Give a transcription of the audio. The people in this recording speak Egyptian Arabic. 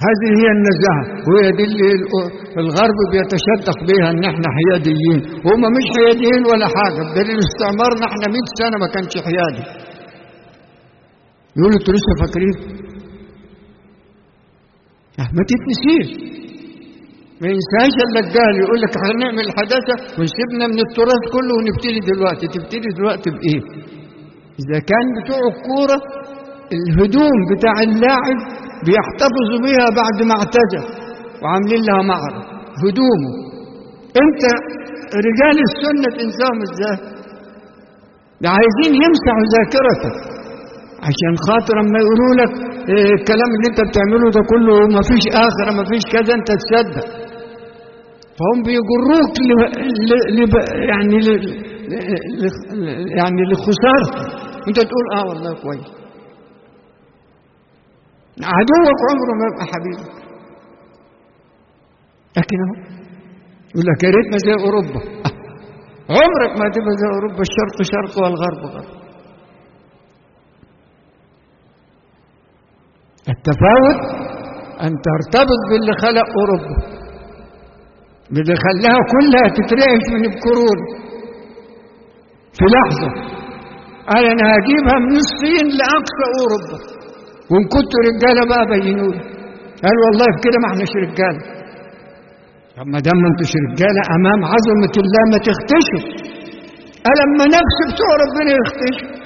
هذه هي النزاهة وهي دي اللي الغرب بيتشدق بها ان احنا حياديين وهم مش حياديين ولا حاجة بدليل استعمارنا احنا 100 سنة ما كانش حيادي يقولوا انتوا لسه فاكرين ما تتنسيش ما ينساش الا الجهل يقول لك هنعمل الحداثة ونسيبنا من التراث كله ونبتدي دلوقتي تبتدي دلوقتي بإيه؟ إذا كان بتوع الكورة الهدوم بتاع اللاعب بيحتفظوا بيها بعد ما اعتزل وعاملين لها معرض هدومه انت رجال السنة تنساهم ازاي ده عايزين يمسحوا ذاكرتك عشان خاطر اما يقولوا لك إيه الكلام اللي انت بتعمله ده كله ما فيش اخره ما فيش كذا انت تصدق فهم بيجروك ل... ل... ل... يعني ل... ل... يعني لخسارتك انت تقول اه والله كويس عدوك عمره ما يبقى حبيبك لكن اهو يقول لك يا ريتنا زي اوروبا عمرك ما تبقى زي اوروبا الشرق شرق والغرب غرب التفاوت ان ترتبط باللي خلق اوروبا باللي خلاها كلها تترعش من القرون في لحظه قال انا هجيبها من الصين لاقصى اوروبا وان كنتوا رجاله بقى بينوا قال والله في كده ما احناش رجاله طب ما دام ما انتوش رجاله امام عظمه الله ما تختشوا قال اما نفس بتوع ربنا يختشوا